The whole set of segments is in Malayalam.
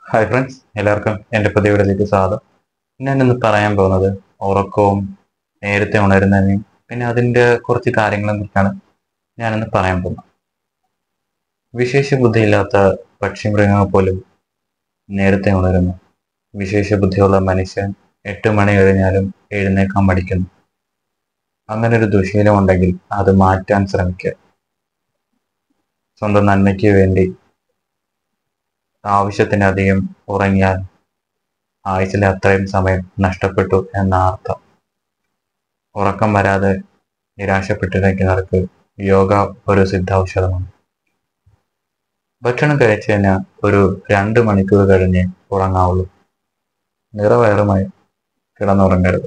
ഹായ് ഫ്രണ്ട്സ് എല്ലാവർക്കും എൻ്റെ പുതിയ വീഡിയോയിലേക്ക് സ്വാഗതം ഞാൻ ഇന്ന് പറയാൻ പോകുന്നത് ഉറക്കവും നേരത്തെ ഉണരുന്നതിനെയും പിന്നെ അതിൻ്റെ കുറച്ച് കാര്യങ്ങളെ കുറിച്ചാണ് ഞാനിന്ന് പറയാൻ പോകുന്നത് വിശേഷ ബുദ്ധിയില്ലാത്ത പക്ഷിമൃഗങ്ങൾ പോലും നേരത്തെ ഉണരുന്നു വിശേഷ ബുദ്ധിയുള്ള മനുഷ്യൻ എട്ട് മണി കഴിഞ്ഞാലും എഴുന്നേക്കാൻ മടിക്കുന്നു അങ്ങനെ ഒരു ദുശീലം ഉണ്ടെങ്കിൽ അത് മാറ്റാൻ ശ്രമിക്കുക സ്വന്തം നന്മയ്ക്ക് വേണ്ടി ആവശ്യത്തിനധികം ഉറങ്ങിയാൽ ആയുസിലെ അത്രയും സമയം നഷ്ടപ്പെട്ടു എന്ന അർത്ഥം ഉറക്കം വരാതെ നിരാശപ്പെട്ടിരിക്കുന്നവർക്ക് യോഗ ഒരു സിദ്ധൌഷധമാണ് ഭക്ഷണം കഴിച്ചു കഴിഞ്ഞാൽ ഒരു രണ്ട് മണിക്കൂർ കഴിഞ്ഞ് ഉറങ്ങാവുള്ളൂ നിറവയറുമായി കിടന്നുറങ്ങരുത്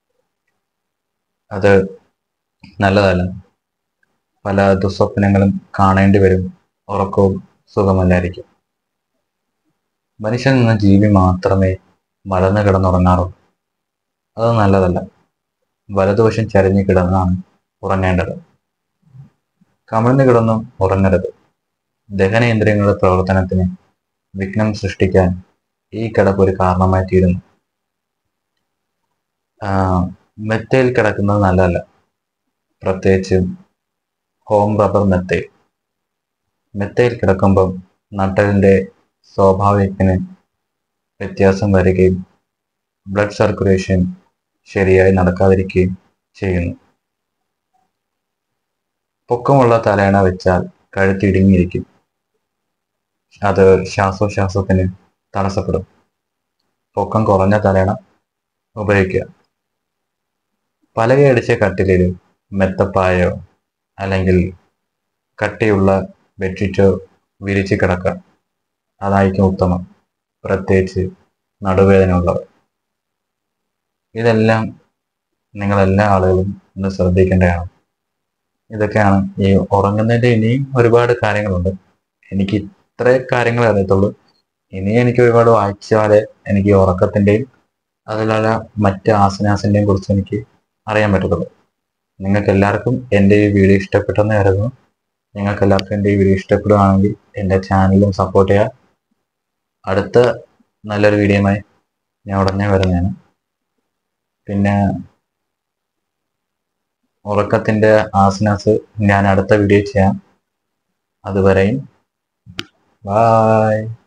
അത് നല്ലതല്ല പല ദുസ്വപ്നങ്ങളും കാണേണ്ടി വരും ഉറക്കവും സുഖമല്ലായിരിക്കും മനുഷ്യൻ എന്ന ജീവി മാത്രമേ മലർന്നു കിടന്നുറങ്ങാറുള്ളൂ അത് നല്ലതല്ല വലതുവശം ചരിഞ്ഞു കിടന്നാണ് ഉറങ്ങേണ്ടത് കമിഴ്ന്നു കിടന്നും ഉറങ്ങരുത് ദഹനേന്ദ്രിയങ്ങളുടെ പ്രവർത്തനത്തിന് വിഘ്നം സൃഷ്ടിക്കാൻ ഈ കിടപ്പ് ഒരു കാരണമായി തീരുന്നു മെത്തയിൽ കിടക്കുന്നത് നല്ലതല്ല പ്രത്യേകിച്ച് ഹോം റബ്ബർ മെത്തയിൽ മെത്തയിൽ കിടക്കുമ്പം നട്ടലിൻ്റെ സ്വാഭാവികത്തിന് വ്യത്യാസം വരികയും ബ്ലഡ് സർക്കുലേഷൻ ശരിയായി നടക്കാതിരിക്കുകയും ചെയ്യുന്നു പൊക്കമുള്ള തലയണ വെച്ചാൽ കഴുത്തിടുങ്ങിയിരിക്കും അത് ശ്വാസോച്ഛ്വാസത്തിന് തടസ്സപ്പെടും പൊക്കം കുറഞ്ഞ തലയണ ഉപയോഗിക്കുക പലകയടിച്ച കട്ടിലിൽ മെത്തപ്പായോ അല്ലെങ്കിൽ കട്ടിയുള്ള ബെഡ്ഷീറ്റോ വിരിച്ച് കിടക്കുക അതായിരിക്കും ഉത്തമം പ്രത്യേകിച്ച് നടുവേദനയുള്ളവർ ഇതെല്ലാം നിങ്ങളെല്ലാ ആളുകളും ഒന്ന് ശ്രദ്ധിക്കേണ്ടതാണ് ഇതൊക്കെയാണ് ഈ ഉറങ്ങുന്നതിൻ്റെ ഇനിയും ഒരുപാട് കാര്യങ്ങളുണ്ട് എനിക്ക് ഇത്രേ കാര്യങ്ങൾ അറിയത്തുള്ളൂ ഇനി എനിക്ക് ഒരുപാട് വായിച്ചാലേ എനിക്ക് ഈ ഉറക്കത്തിൻ്റെയും അതിലുള്ള മറ്റ് ആസനാസിൻ്റെയും കുറിച്ച് എനിക്ക് അറിയാൻ പറ്റത്തുള്ളൂ നിങ്ങൾക്ക് എല്ലാവർക്കും എൻ്റെ ഈ വീഡിയോ ഇഷ്ടപ്പെട്ടെന്ന് കരുതുന്നു നിങ്ങൾക്ക് എല്ലാവർക്കും എൻ്റെ ഈ വീഡിയോ ഇഷ്ടപ്പെടുകയാണെങ്കിൽ എൻ്റെ ചാനലും സപ്പോർട്ട് ചെയ്യുക അടുത്ത നല്ലൊരു വീഡിയോയുമായി ഞാൻ ഉടനെ വരുന്നതാണ് പിന്നെ ഉറക്കത്തിൻ്റെ ആസനാസ് ഞാൻ അടുത്ത വീഡിയോ ചെയ്യാം അതുവരെയും ബായ്